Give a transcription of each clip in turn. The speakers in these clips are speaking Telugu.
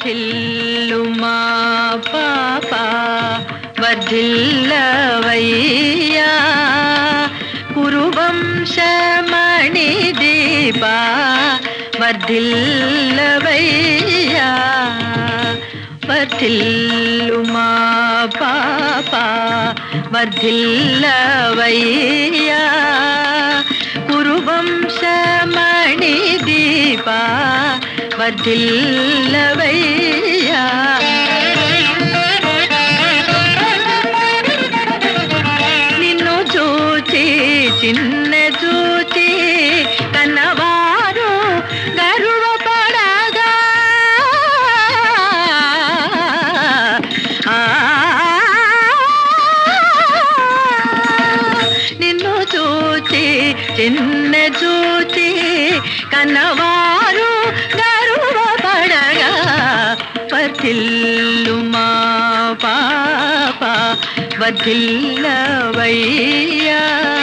వర్ధిల్లు మా పాప వర్ధిల్లవయ్యా కురువంశమణి దీప వర్ధిల్లవయ్యా వర్ధిల్లు మా పాప వర్ధిల్లవయ్యా కురువంశమణి దీప వర్ధిల్లవయ్యా నిన్ను చూచి చిన్న చూచి కన్నవారు గర్వపడగా ఆ, నిన్ను చూచి చిన్న చూచి కన్నవారు గర్వపడగా వర్ధిల్లు మా పాప వర్ధిల్లవయ్యా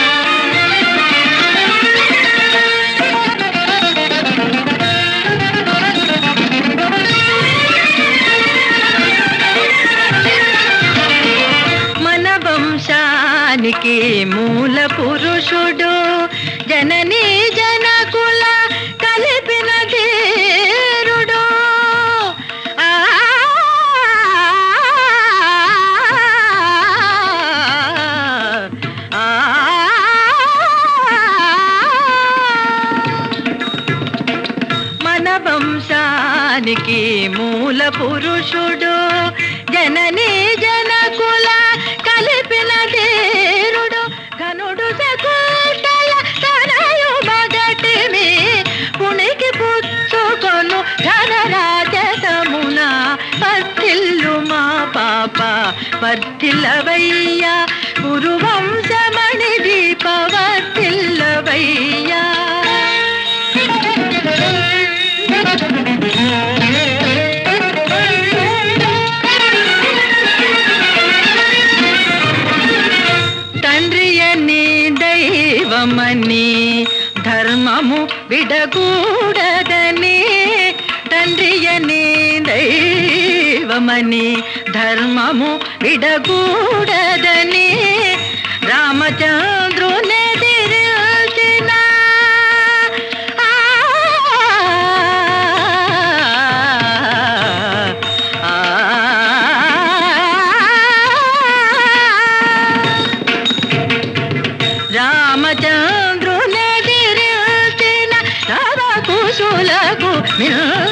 మన వంశానికి మూల పురుషుడు జననీ జనకుల కలిపిన ధీరుడు ఆ, ఆ, మన వంశానికి మూల పురుషుడు జననీ జనకుల కలిపిన ధీరుడు ఘనుడు శకుంతల తనయు మగటిమి పుణికి పుచ్చుకొను ఘనరాజతమున వర్తిల్లు మా పాప వర్తిల్లవయ్యా గురువంశమణి దీప వర్తిల్లవయ్యా తండ్రి అని దైవమని ధర్మము విడకూడదని తండ్రి అని దైవమని ధర్మము విడకూడదని రామచంద్రుని తిరిచిన రామచంద్రుని తిరిచిన నవ కుశులకు మిల్